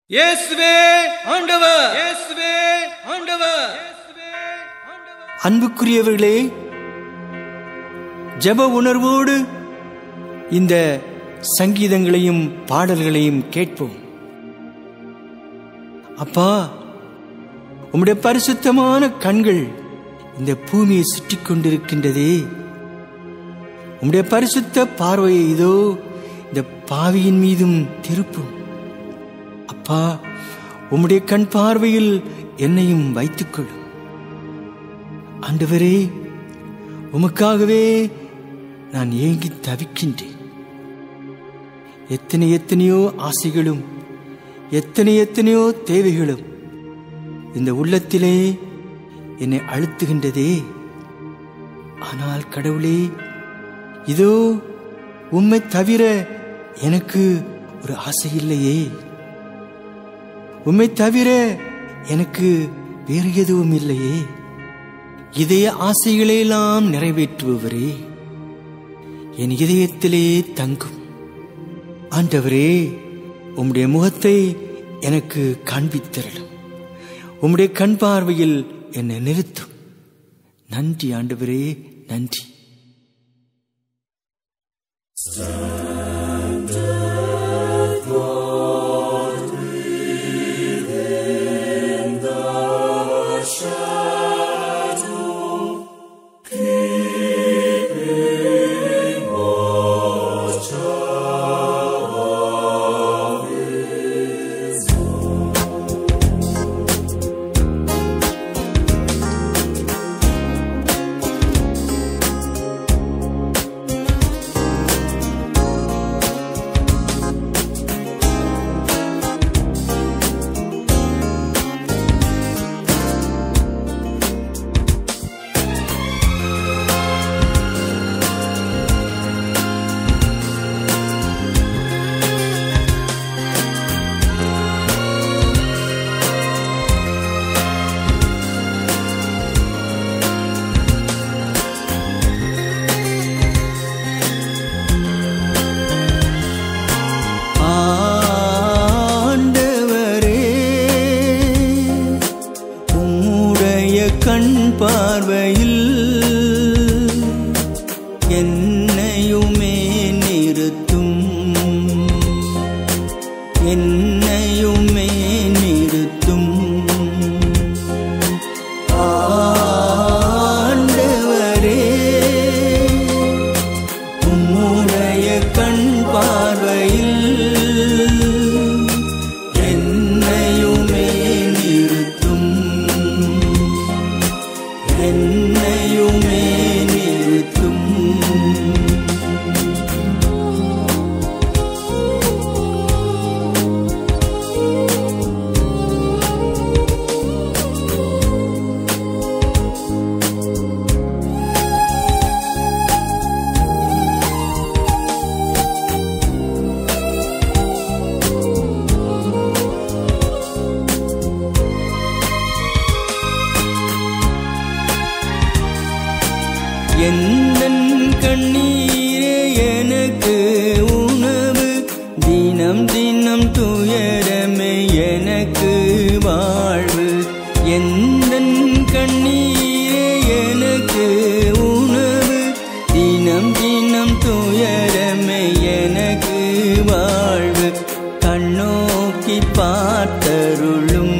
இயேசுவே ஆண்டவர் இயேசுவே ஆண்டவர் அன்புக்குரியவர்களே ஜெப உணர்வோடு இந்த சங்கீதங்களையும் பாடல்களையும் கேட்போம் அப்பா உம்முடைய பரிசுத்தமான கண்கள் இந்த பூமியை சுற்றி கொண்டிருக்கின்றதே உம்முடைய பரிசுத்த பார்வையை இதோ இந்த பாவியின் மீதும் திருப்பும் அப்பா உம்முடைய கண் பார்வையில் என்னையும் வைத்துக்கொள்ளும் ஆண்டவரே உமக்காகவே நான் ஏங்கி தவிக்கின்றேன் எத்தனை எத்தனையோ ஆசைகளும் எத்தனை எத்தனையோ தேவைகளும் இந்த உள்ளத்திலே என்னை அழுத்துகின்றதே ஆனால் கடவுளே இதோ உம்மை தவிர எனக்கு ஒரு ஆசை இல்லையே உம்மை தவிர எனக்கு வேறு எதுவும் இல்லையே இதய ஆசைகளையெல்லாம் நிறைவேற்றுபவரே என் இதயத்திலே தங்கும் ஆண்டவரே உம்முடைய முகத்தை எனக்கு காண்பித்தரலும் உம்முடைய கண் பார்வையில் என்னை நிறுத்தும் நன்றி ஆண்டவரே நன்றி ஆண்டவரே உம்முடைய கண் பார்வையில் என்னையுமே நிறுத்தும் என்னையுமே நிறுத்தும் ஆண்டவரே உம்முடைய கண் பார்வையில் என்னையுமே நிறுத்தும் என்னையுமே நிறுத்தும் எந்தன் கண்ணீரே எனக்கு உணவு தினம் தினம் துயரமே எனக்கு வாழ்வு எந்தன் கண்ணீரே எனக்கு உணவு தினம் தினம் துயரமே எனக்கு வாழ்வு கண்ணோக்கி பார்த்தருளும்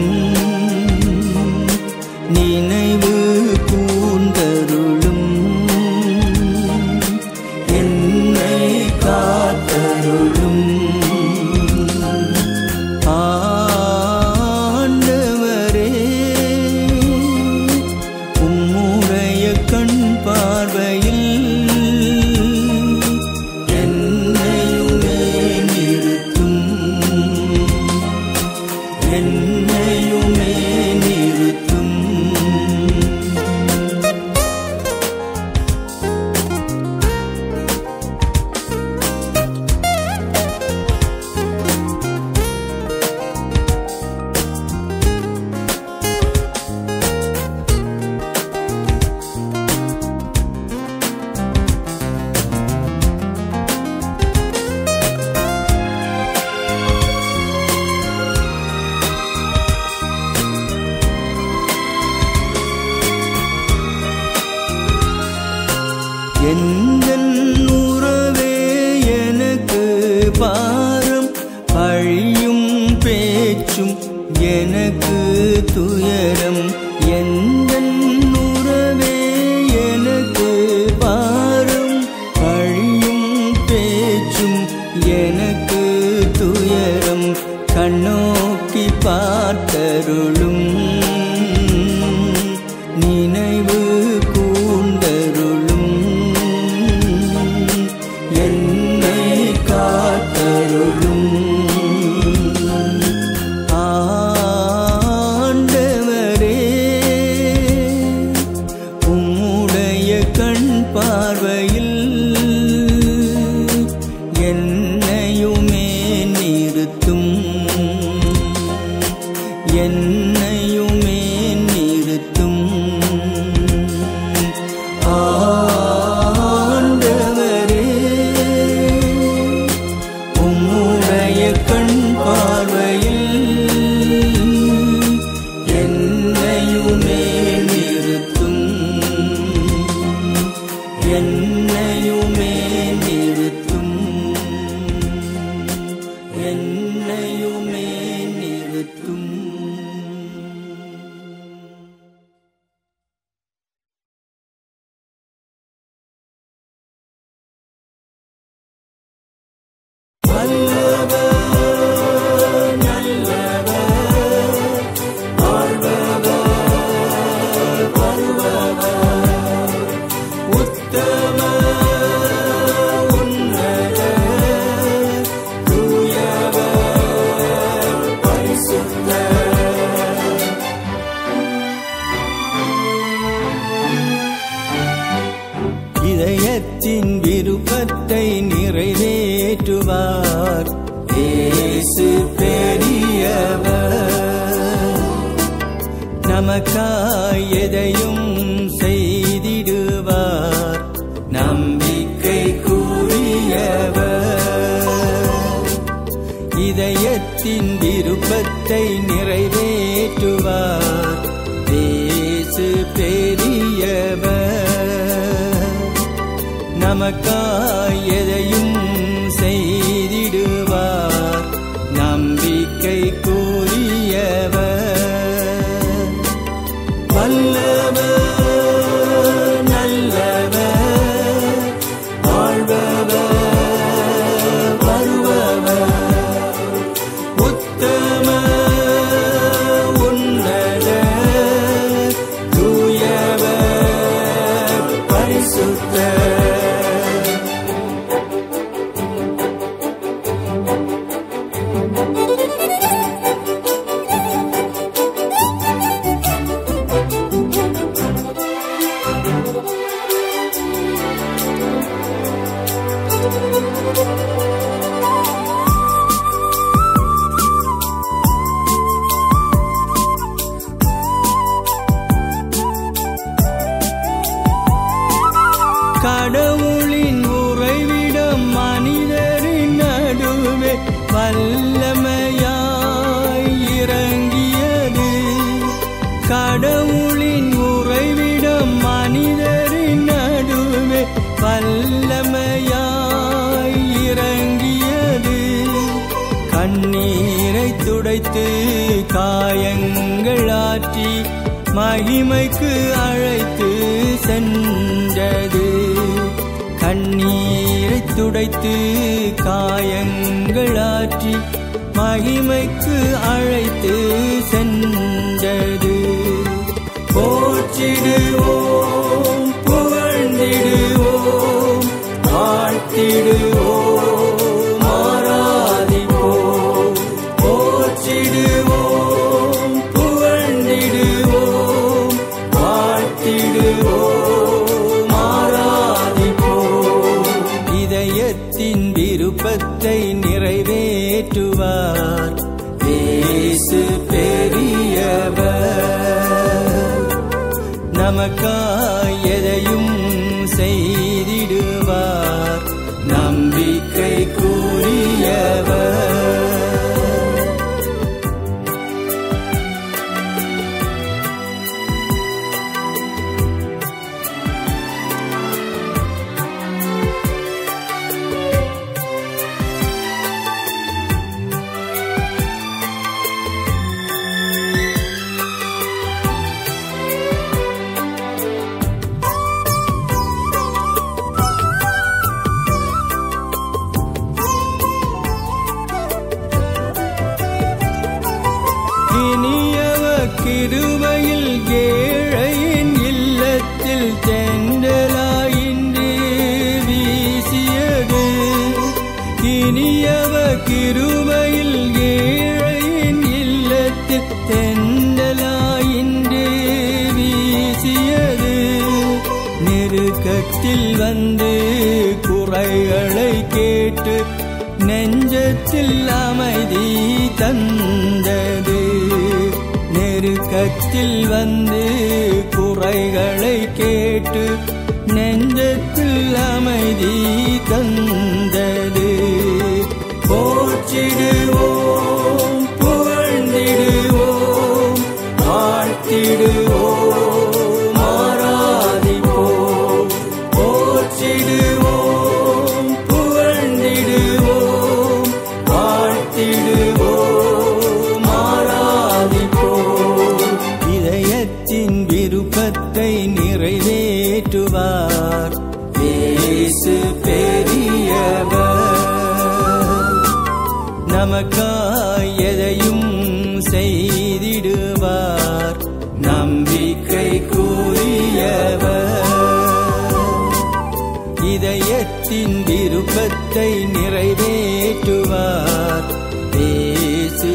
நினைவு கூந்தருளும் என்னை காத்தருளும் ஆண்டவரே உம்முடைய கண் பார்வையில் என்னையுமே நிறுத்தும் என்னையுமே நிறுத்தும் பேச்சும் எனக்கு துயரம் எந்த உறவே எனக்கு பாரும் பழியும் பேச்சும் எனக்கு துயரம் கண்ணோக்கி பார்த்தருளும் நினைவு கூந்தருளும் என்னை காத்தருளும் ஆண்டவரே உம்முடைய கண் பார்வையில் என்னையுமே நிறுத்தும் என்னையுமே நிறுத்தும் ஆண்டவரே உம்முடைய கண் பார்வையில் என்னையுமே நிறுத்தும் என்னையுமே நிறுத்தும் என்னையுமே நிறுத்தும் உத்தம உன்னத தூயவர் பரிசுத்த இதயத்தின் விருப்பத்தை நிறைவேற்றுவார் இயேசு பெரியவர் நமக்காய் எதையும் செய்திடுவார் நம்பிக்கை கூறியவர் இதயத்தின் விருப்பத்தை நிறைவேற்றுவார் தேசு பெரியவர் நமக்காய் எதையும் செய்திடுவார் நம்பிக்கை கூறியவர் வல்லவர் நல்லவர் வாழ்பவர் வருபவர் உத்தம உன்னத தூயவர் பரிசுத்த கடவுளின் உறைவிடம் மனிதரின் நடுவே வல்லமையாய் இறங்கியது கடவுளின் உறைவிடம் மனிதரின் நடுவே வல்லமையாய் இறங்கியது கண்ணீரை துடைத்து காயங்கள் ஆற்றி மகிமைக்கு அழைத்து சென்றது கண்ணீரை துடைத்து காயங்கள் ஆற்றி மகிமைக்கு அழைத்து சென்றது போற்றிடுவோம் புகழ்ந்திடுவோம் வாழ்த்திடுவோம் ஆராதிப்போம் போற்றிடுவோம் புகழ்ந்திடுவோம் வாழ்த்திடுவோம் ஆராதிப்போம் இதயத்தின் விருப்பத்தை நிறைவேற்றுவார் இயேசு பெரியவர் நமக்காய் எதையும் செய்திடுவார் நம்பிக்கை கூறியவர் கிருபையில் ஏழையின் இல்லத்தில் தென்றலாயின்று வீசியது இனியவ கிருபையில் ஏழையின் இல்லத்தில் தென்றலாயின்று வீசியது நெருக்கத்தில் வந்து குறைகளை கேட்டு நெஞ்சத்தில் அமைதி தந்தது நெருக்கத்தில் வந்து குறைகளை கேட்டு நெஞ்சத்தில் அமைதி தந்தது போற்றிடுவோம் புகழ்ந்திடுவோம் வாழ்த்திடுவோம் ஆராதிப்போம் போற்றிடுவோம் புகழ்ந்திடுவோம் வாழ்த்திடுவோம் ஆராதிப்போம் இதயத்தின் விருப்பத்தை நிறைவேற்றுவார் இயேசு பெரியவர் நமக்காய் எதையும் செய்திடுவார் நம்பிக்கை கூறியவர் இதயத்தின் விருப்பத்தை நிறைவேற்றுவார் இயேசு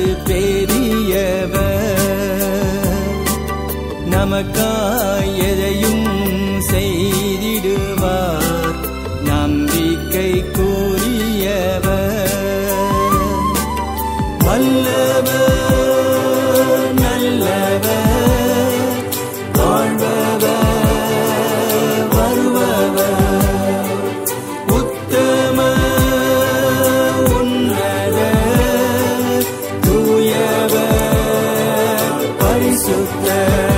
பெரியவர் நமக்காய் எதையும் செய்திடுவார் நம்பிக்கை கூறியவர் வல்லவர் நல்லவர் வாழ்பவர் வருபவர் உத்தம உன்னத தூயவர் பரிசுத்தர்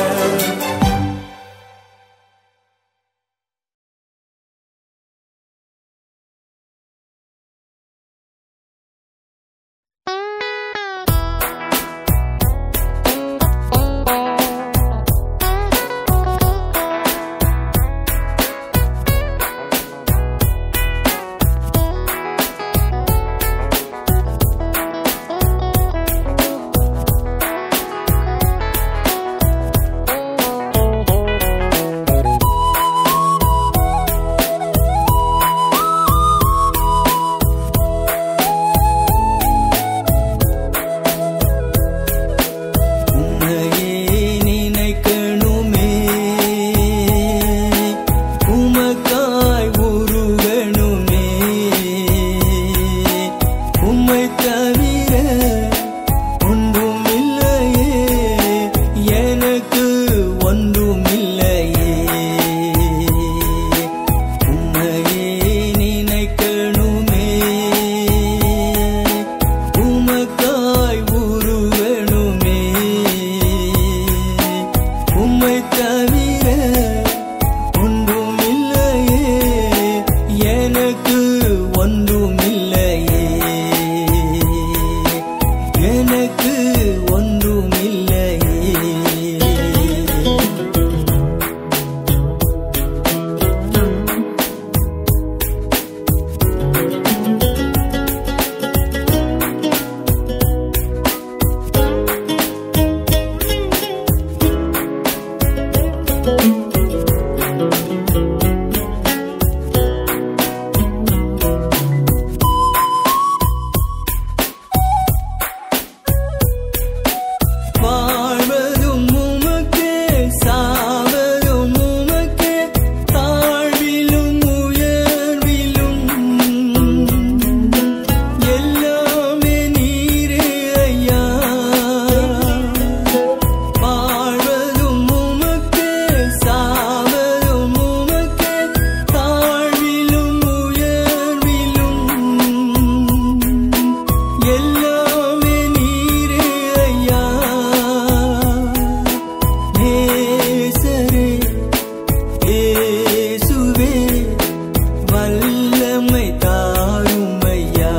உன்னையே நினைக்கணுமே உமக்காய் உருகணுமே உம்மை தவிர ஒன்றும் இல்லையே எனக்கு ஒன்றும் இல்லையே உம்மையே நினைக்கணுமே உமக்காய் உருவணுமே உம்மை தவிர ஒன்றும் இல்லையே எனக்கு ஒன்றும் இல்லையே எனக்கு ஒன்றும் இல்லையே வாழ்வதும் உமக்கே சாவதும் உமக்கே தாழ்விலும் உயர்விலும் எல்லாமே நீரே ஐயா வாழ்வதும் உமக்கே சாவதும் உமக்கே தாழ்விலும் உயர்விலும் எல்லாமே நீரே ஐயா நேசரே இயேசுவே வல்லமை தாரும் ஐயா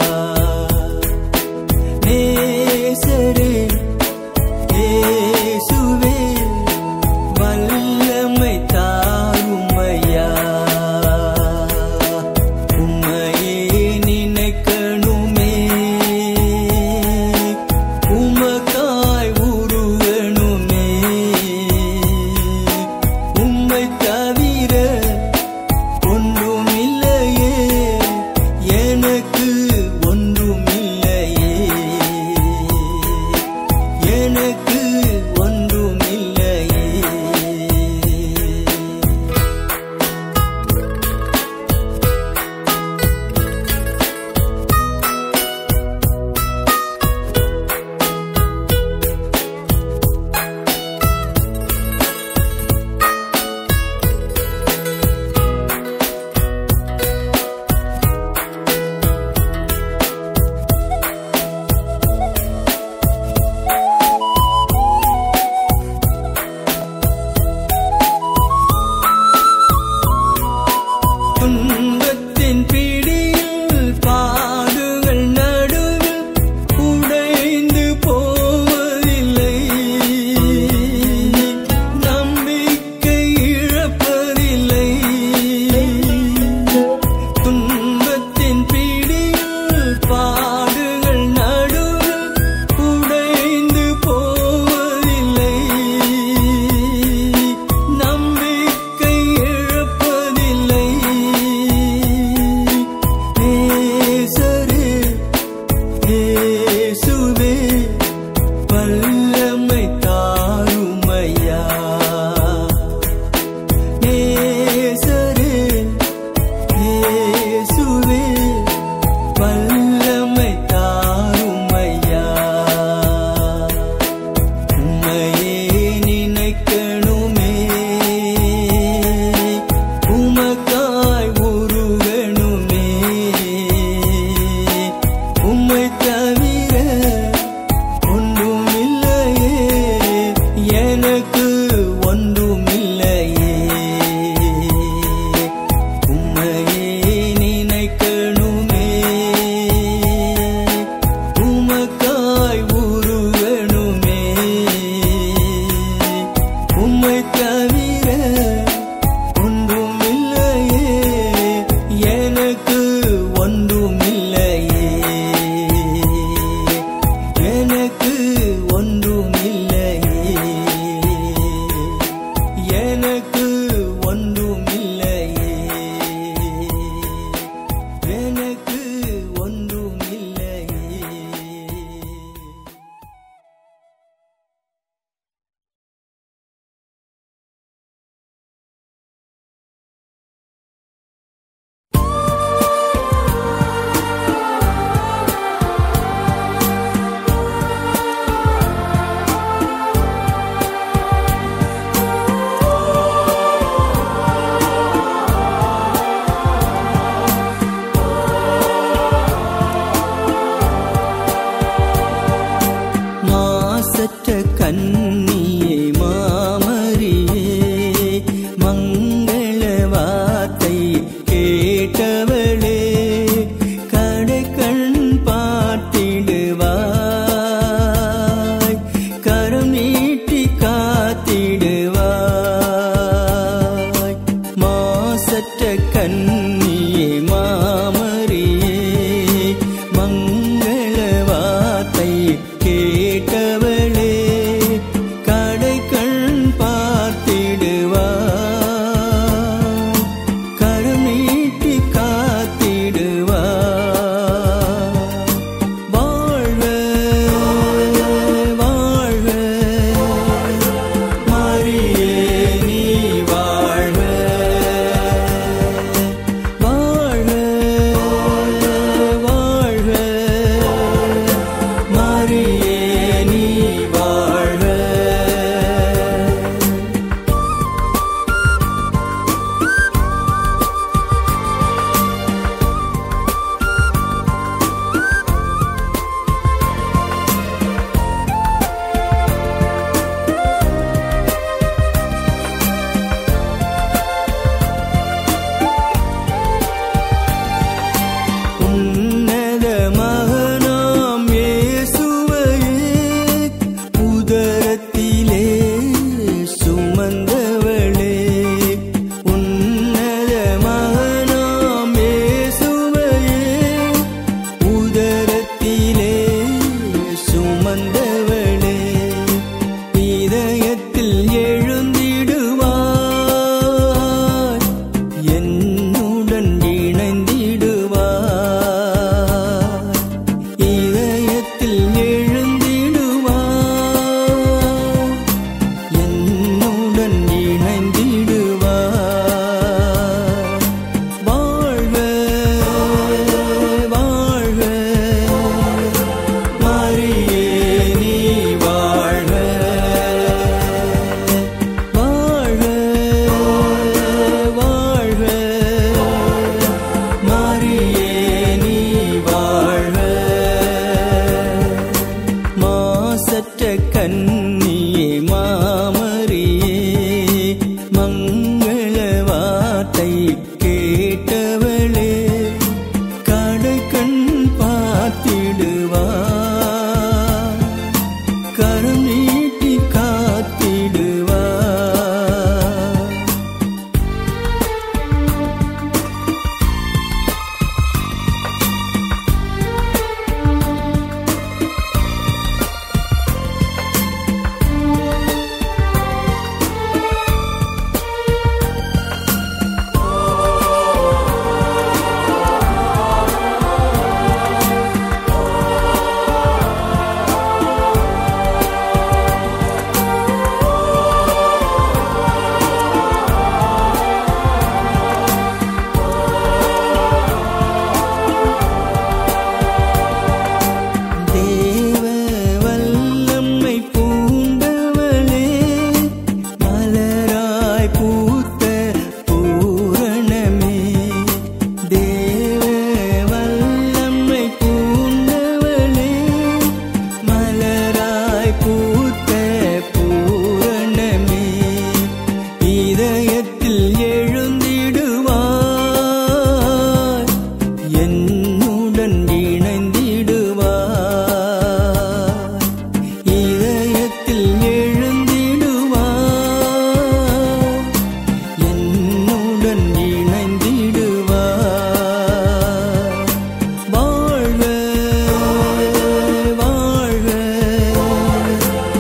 நேசரே இயேசுவே வல்லமை தாரும் ஐயா உம்மையே நினைக்கணுமே உமக்காய் உருவ மாசற்ற கண்ணியே மாமரியே மங்கள வார்த்தை கேட்டவளே கடை கண் பார்த்திடுவாய் கரம் நீட்டி காத்திடுவாய் மாசற்ற கண்ணியே மாமரியே மங்கள வார்த்தை கேட்டவளே கடை கண் பார்த்திடுவாய் கரம் நீட்டி காத்திடுவாய் வாழ்க வாழ்க மரியே நீ வாழ்க வாழ்க வாழ்க மரியே நீ வாழ்க உன்னத மகனாம் இயேசுவையே உதரத்திலே சுமந்தவளே உன்னத மகனாம் இயேசுவையே உதரத்திலே சுமந்தவளே இதயத்தில் எழுந்திடுவாய் என்னுடன் இணைந்திடுவாய் இதயத்தில் எழுந்திடுவாய் என்னுடன் இணைந்திடுவாய் வாழ்க வாழ்க மரியே நீ வாழ்க வாழ்க வாழ்க மரியே நீ வாழ்க மாசற்ற கண்ணியே மாமரியே மங்கள வார்த்தை கேட்டவளே கடை கண் பார்த்திடுவாய் கரம் நீட்டி காத்திடுவாய் தேவ வல்லம்மை பூண்டவளே மலராய் பூத்த பூரணமே தேவ வல்லம்மை பூண்டவளே மலராய் பூத்த பூரணமே இதயத்தில் எழுந்திடுவாய் என்னுடன் இணைந்திடுவாய் இதயத்தில் எழுந்திடுவாய் என்னுடன் இணைந்திடுவாய் வாழ்க வாழ்க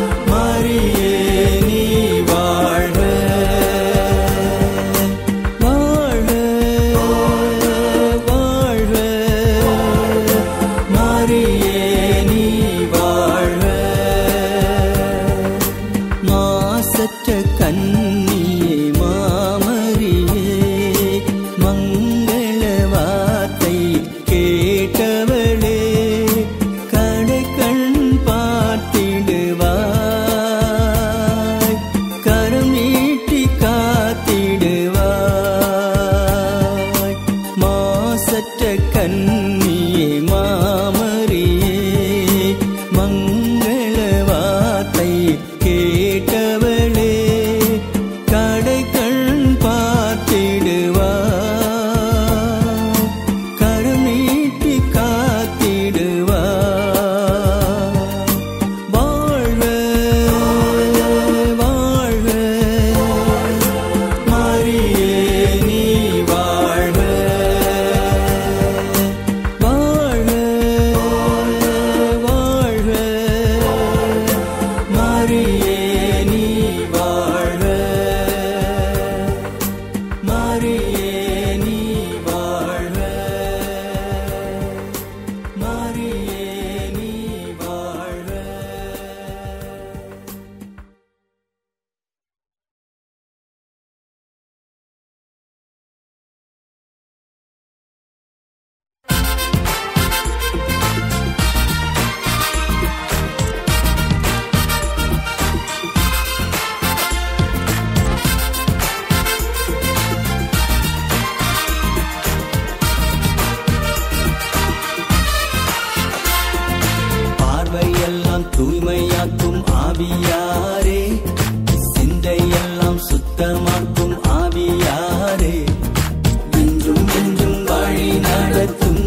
தூய்மையாக்கும் ஆவியாரே சிந்தையெல்லாம் சுத்தமாக்கும் ஆவியாரே என்றும் என்றும் வழி நடத்தும்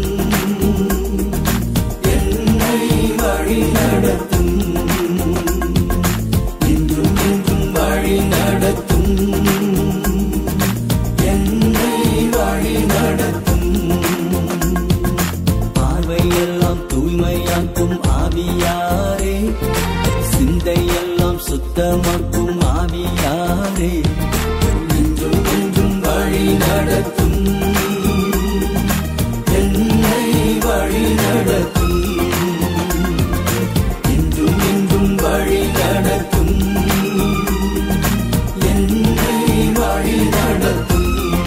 என்னை வழி நடத்தும் என்றும் என்றும் வழி நடத்தும் என்னை வழி நடத்தும் பார்வையெல்லாம் தூய்மையாக்கும் ஆவியாரே சிந்தையெல்லாம் சுத்தமாக்கும் ஆவியாரே என்றும் என்றும் வழி நடத்தும் என்னை வழி நடத்தும் என்றும் என்றும் வழி நடத்தும் என்னை வழி நடத்தும்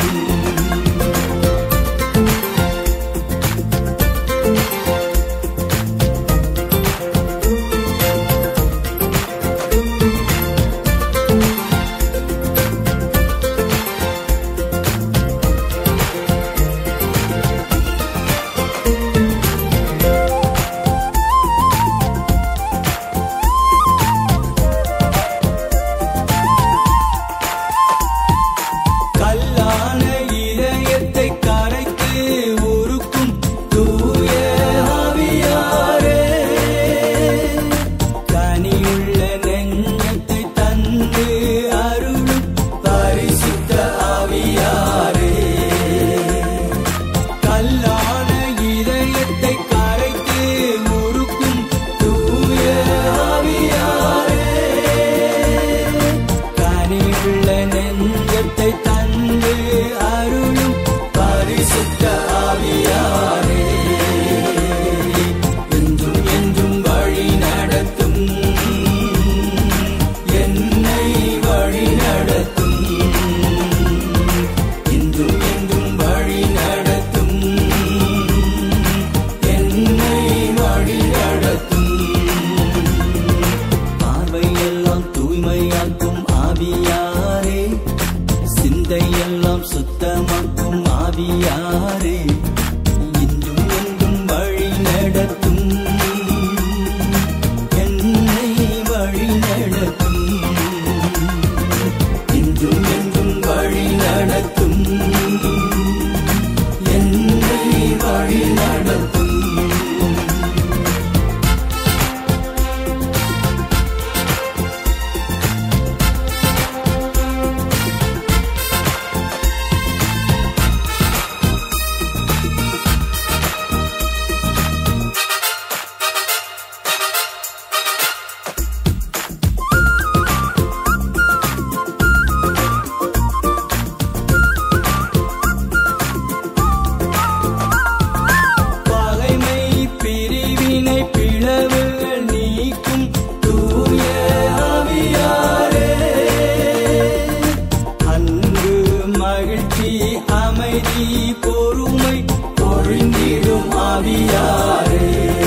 கல்லான இதயத்தை கரைத்து உருக்கும் தூய ஆவியாரே கனியுள்ள நெஞ்சத்தை தந்து அருளும் பரிசுத்த ஆவியாரே கல்லான இதயத்தை கரைத்து உருக்கும் தூய ஆவியாரே கனியுள்ள நெஞ்சத்தை தந்து அருளும் பரிசுத்த ஆவியாரே என்றும் என்றும் வழி நடத்தும் என்னை வழி நடத்தும் என்றும் என்றும் வழி நடத்தும் என்னை வழி நடத்தும் பார்வையெல்லாம் தூய்மையாக்கும் ஆவியாரே சிந்தையெல்லாம் சுத்தமாக்கும் ஆவியாரே இன்றும் என்றும் வழி நடத்தும் என்னை வழி நடத்தும் இன்றும் என்றும் வழி நடத்தும் என்னை வழி நடத்தும் பகைமை பிரிவினை பிளவுகள் நீக்கும் தூய ஆவியாரே அன்பு மகிழ்ச்சி அமைதி பொறுமை பொழிந்திடும் ஆவியாரே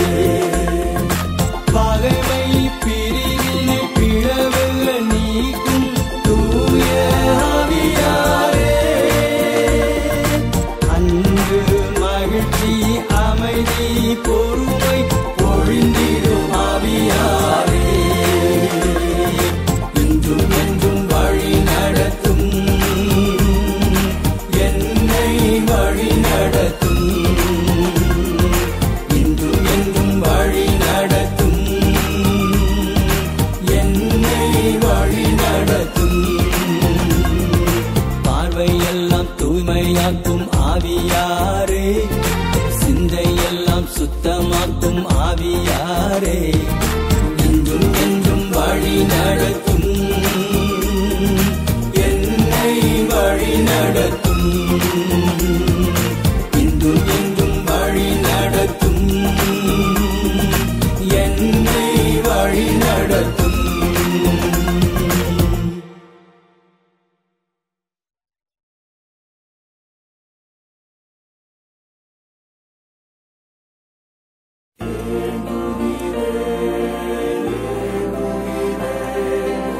பகைமை பிரிவினை பிளவுகள் நீக்கும் தூய ஆவியாரே அன்பு மகிழ்ச்சி அமைதி பொறுமை பொழிந்திடும் ஆவியாரே இன்றும் என்றும் வழி நடத்தும் என்னை வழி நடத்தும் இன்றும் என்றும் வழி நடத்தும் என்னை வழி நடத்தும் பார்வையெல்லாம் தூய்மையாக்கும் ஆவியாரே சிந்தையெல்லாம் சுத்தமாக்கும் ஆவியாரே என்றும் என்றும் வழி நடத்தும் என்னை வழி நடத்தும் இன்றும் என்றும் வழி நடத்தும் என்னை வழி நடத்தும் ஏங்குகிறேன்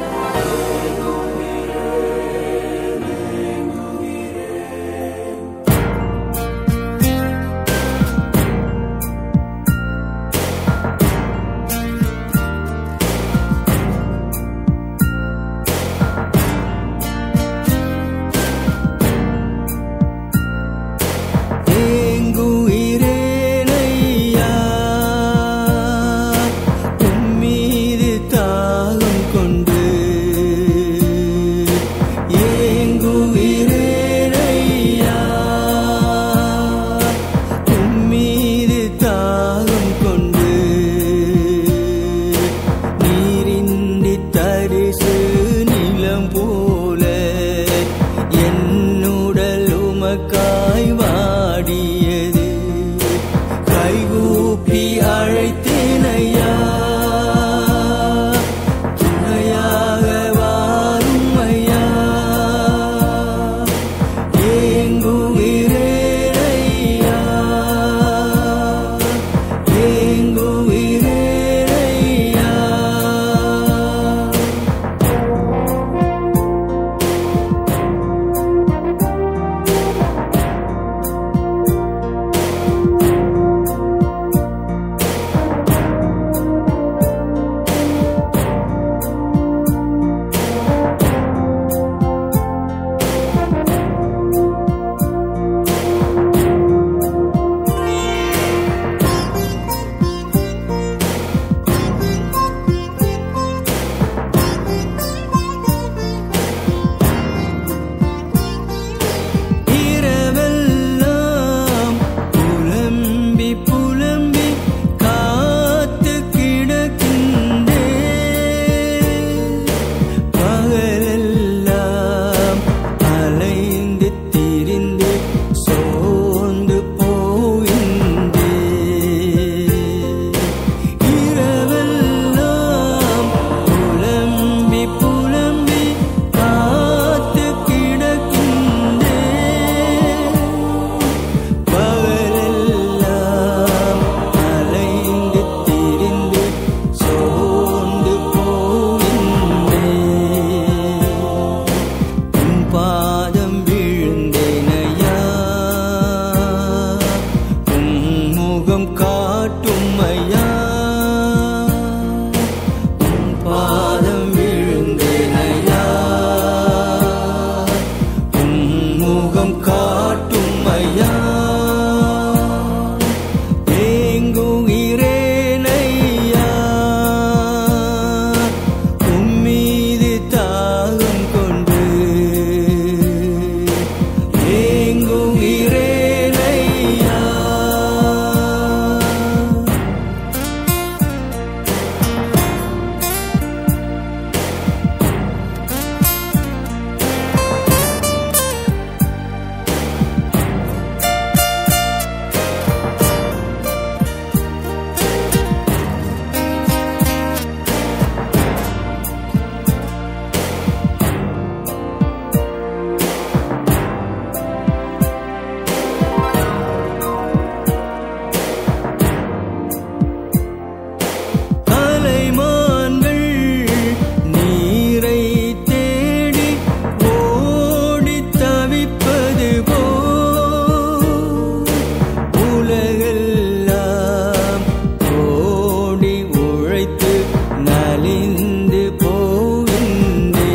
நலிந்து போகின்றே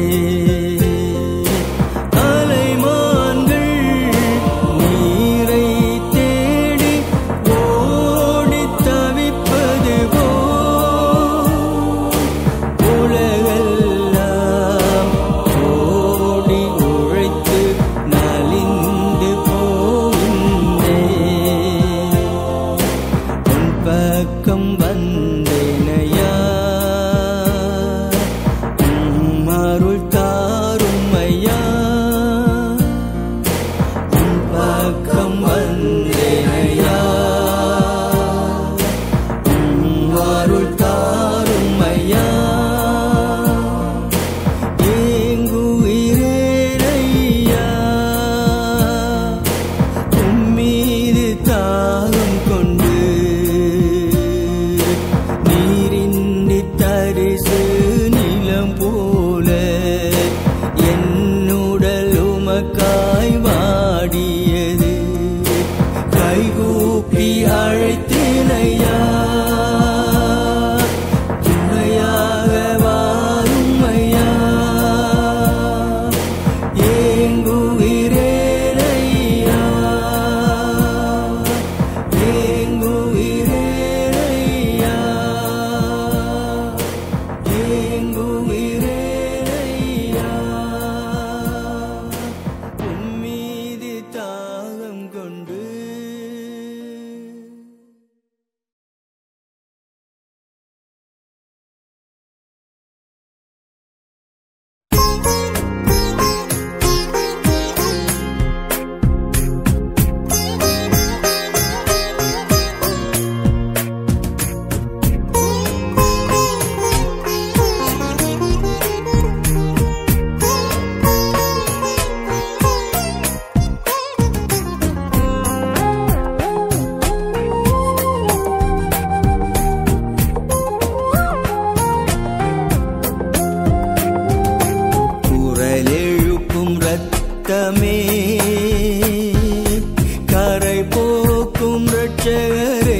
அலைமான்கள் நீரை தேடி ஓடித் தவிப்பது போல் உலகெல்லாம் ஓடி உழைத்து நலிந்து போகின்றே உன் பக்கம் வந்தேனையா உம் அருள் தாரும் ஐயா உன் பக்கம் வந்தேனையா உம் அருள் தாரும் ஐயா ஏங்குகிறேனையா உம்மீது தாகம் கொண்டு நீரின்றி தரிசு நிலம் போல என்னுடல் உமக்காய் வாடியது கைகூப்பி அழைத்தேனையா துணையாக வாரும் ஐயா ஏங்குகிறேனையா ஏங்குகிறேனையா ஏங்குகிறேனையா உம்மீது தாகம் கொண்டு குரலெழுப்பும் ரத்தமே கரை போக்கும் ரட்சகரே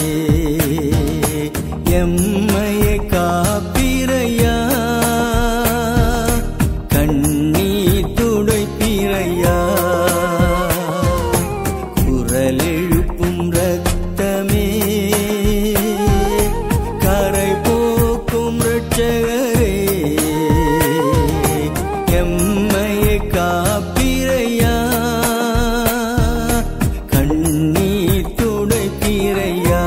எம்மையை காப்பிரையா கண்ணீர் துடைப்பிரையா குரலெழுப்பும் ரத்தமே கரை போக்கும் ரட்சகரே எம்மையை காப்பிரையா கண்ணீர் துடைப்பிரையா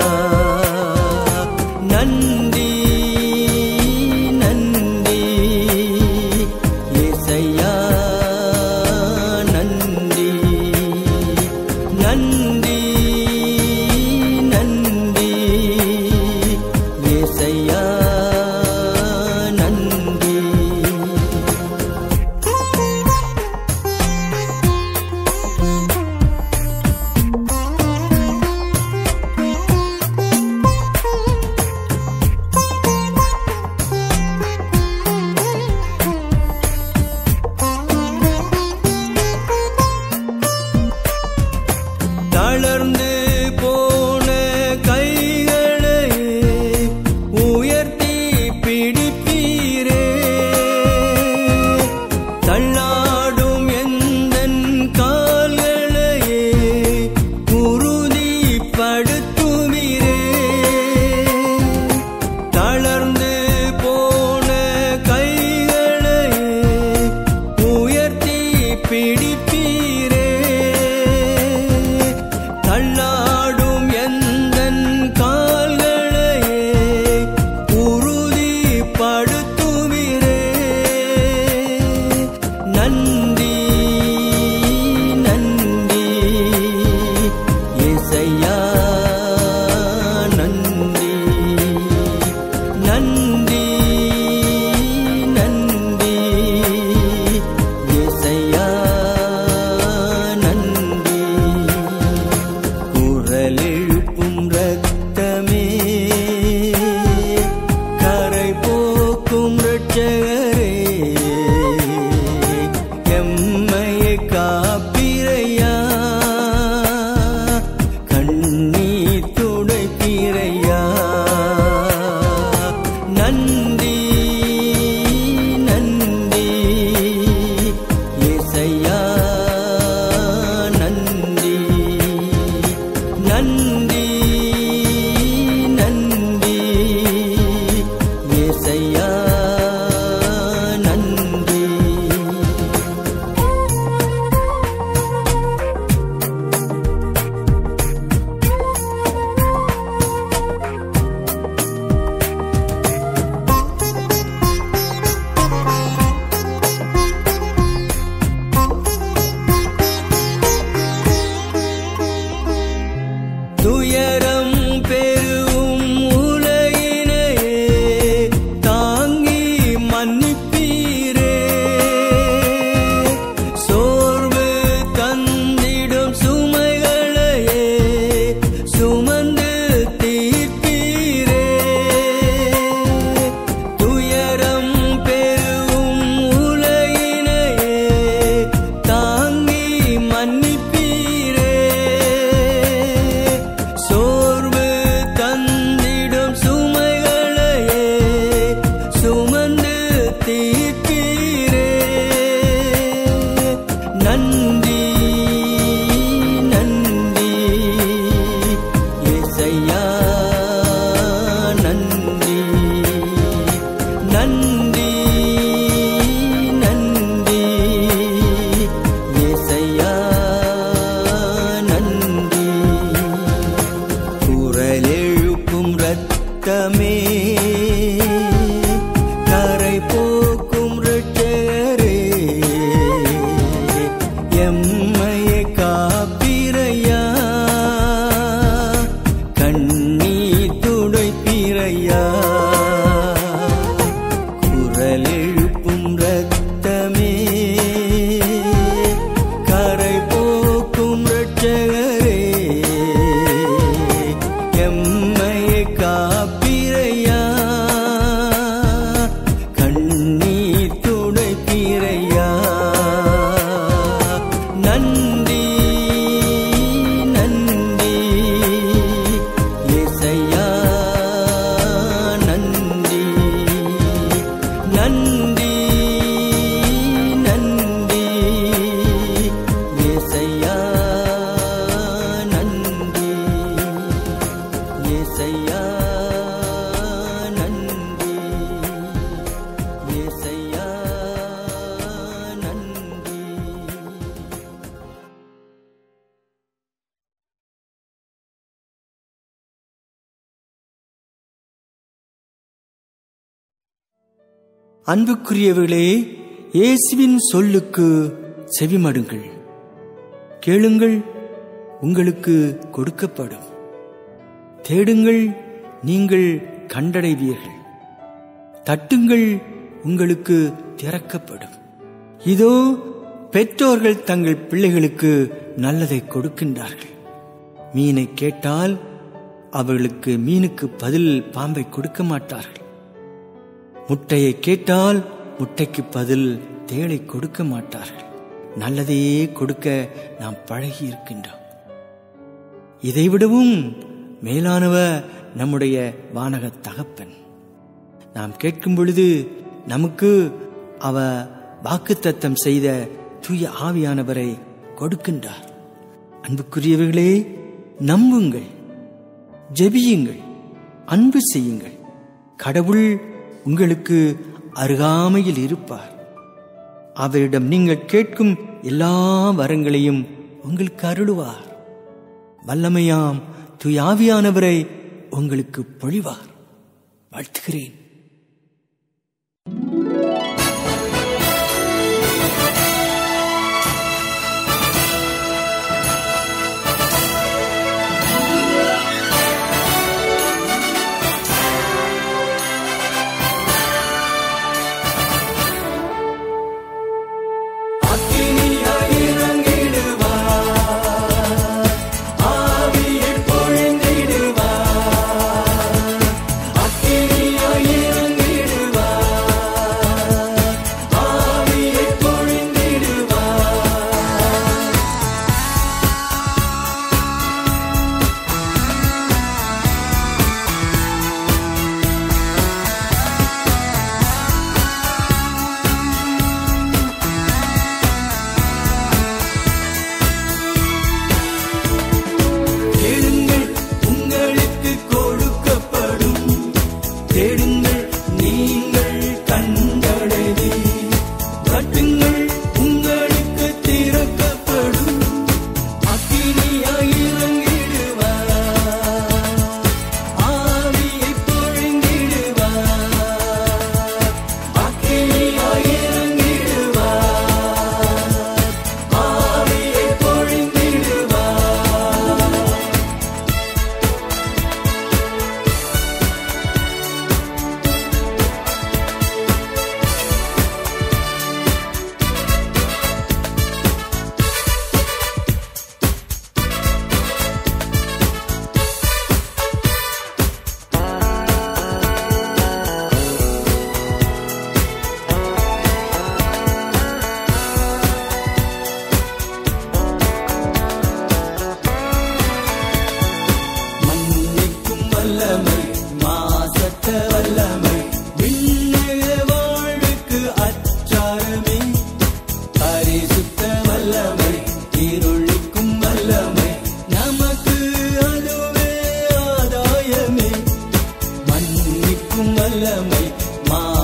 நன்றி நன்றி ஏசையா நன்றி நன்றி நன்றி ஏசையா நன்றி தளர்ந்து போன கைகளை உயர்த்தி பிடிப்பீரே தள்ளாடும் எந்தன் கால்களையே உறுதிப்படுத்துவீரே தளர்ந்து போன கைகளை உயர்த்தி பிடிப்பீரே தள்ளாடும் எந்தன் கால்களையே உறுதிப்படுத்துவீரே நன்றி நன்றி ஏசையா நன்றி நன்றி நன்றி ஏசையா நன்றி குரலெழுப்பும் ரத்தமே கரை போக்கும் ரட்சகரே எம்மையை காப்பிரையா கண்ணீர் துடைப்பிரையா நன்றி நன்றி நன்றி ஏசையா நன்றி நன்றி நன்றி ஏசையா நன்றி துயரம் பெரும் உலகினையே தாங்கி மன்னிப்பீரே சோர்வு தந்திடும் சுமைகளையே சுமந்து தீர்ப்பீரே துயரம் பெரும் உலகினையே தாங்கி மன்னிப்பீரே சோர்வு தந்திடும் சுமைகளையே சுமந்து தீர்ப்பீரே நன்றி நன்றி ஏசையா நன்றி நன்றி நன்றி ஏசையா நன்றி குரலெழுப்பும் ரத்தமே கரை போக்கும் இரட்சகரே எம்மையை காப்பிரையா கண்ணீர் துடைப்பிரையா குரலெழுப்பும் ரத்தமே கரை போக்கும் இரட்சகரே எம்மையை காப்பிரையா கண்ணீர் துடைப்பிரையா நன்றி நன்றி ஏசையா நன்றி நன்றி நன்றி ஏசையா நன்றி ஏசையா நன்றி ஏசையா நன்றி அன்புக்குரியவர்களே இயேசுவின் சொல்லுக்கு செவிமடுங்கள் கேளுங்கள் உங்களுக்கு கொடுக்கப்படும் தேடுங்கள் நீங்கள் கண்டடைவீர்கள் தட்டுங்கள் உங்களுக்கு திறக்கப்படும் இதோ பெற்றோர்கள் தங்கள் பிள்ளைகளுக்கு நல்லதை கொடுக்கின்றார்கள் மீனை கேட்டால் அவர்களுக்கு மீனுக்கு பதில் பாம்பை கொடுக்க மாட்டார்கள் முட்டையை கேட்டால் முட்டைக்கு பதில் தேளை கொடுக்க மாட்டார்கள் நல்லதையே கொடுக்க நாம் பழகி இருக்கின்றோம் இதைவிடவும் மேலானவ நம்முடைய வானக தகப்பன் நாம் கேட்கும் பொழுது நமக்கு அவ வாக்குத்தத்தம் செய்த தூய ஆவியானவரை கொடுக்கின்றார் அன்புக்குரியவர்களே நம்புங்கள் ஜெபியுங்கள் அன்பு செய்யுங்கள் கடவுள் உங்களுக்கு அருகாமையில் இருப்பார் அவரிடம் நீங்கள் கேட்கும் எல்லா வரங்களையும் உங்களுக்கு அருளுவார் வல்லமையாம் துயாவியானவரை உங்களுக்கு பொழிவார் வாழ்த்துகிறேன் ஆவியை பொழிந்திடுவார் அக்கினியாய்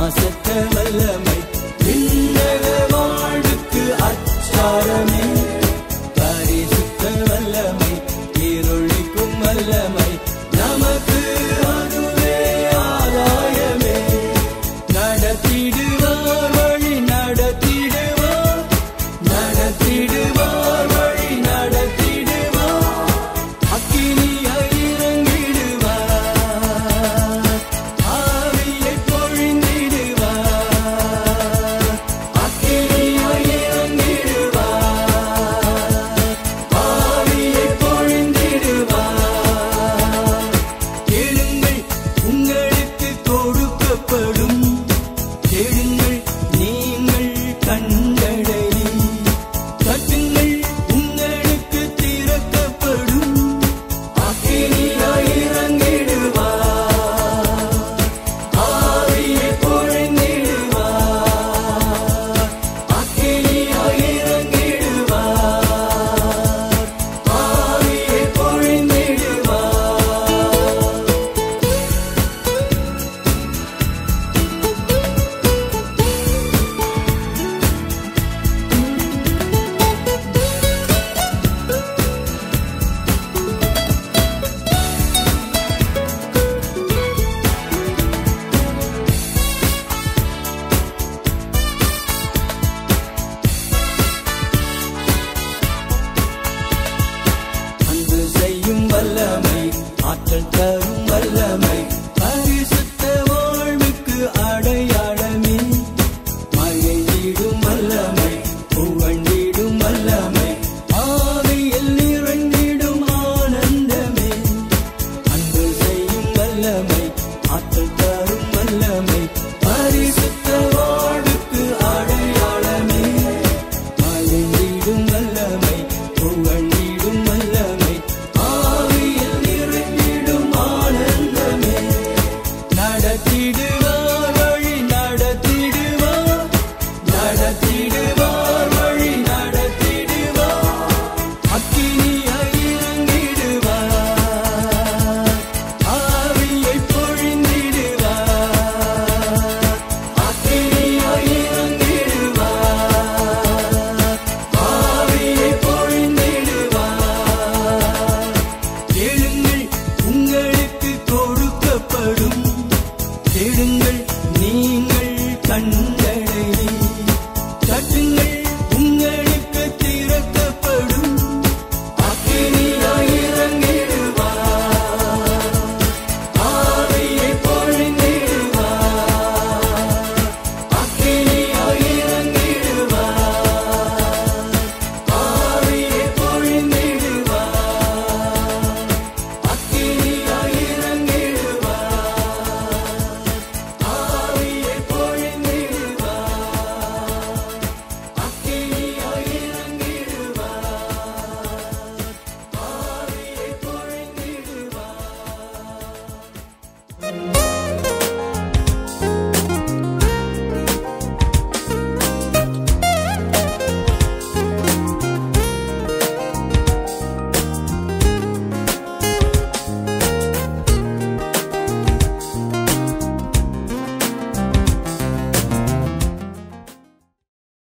மாசற்ற வல்லமை விண்ணக வாழ்வுக்கு அச்சாரமே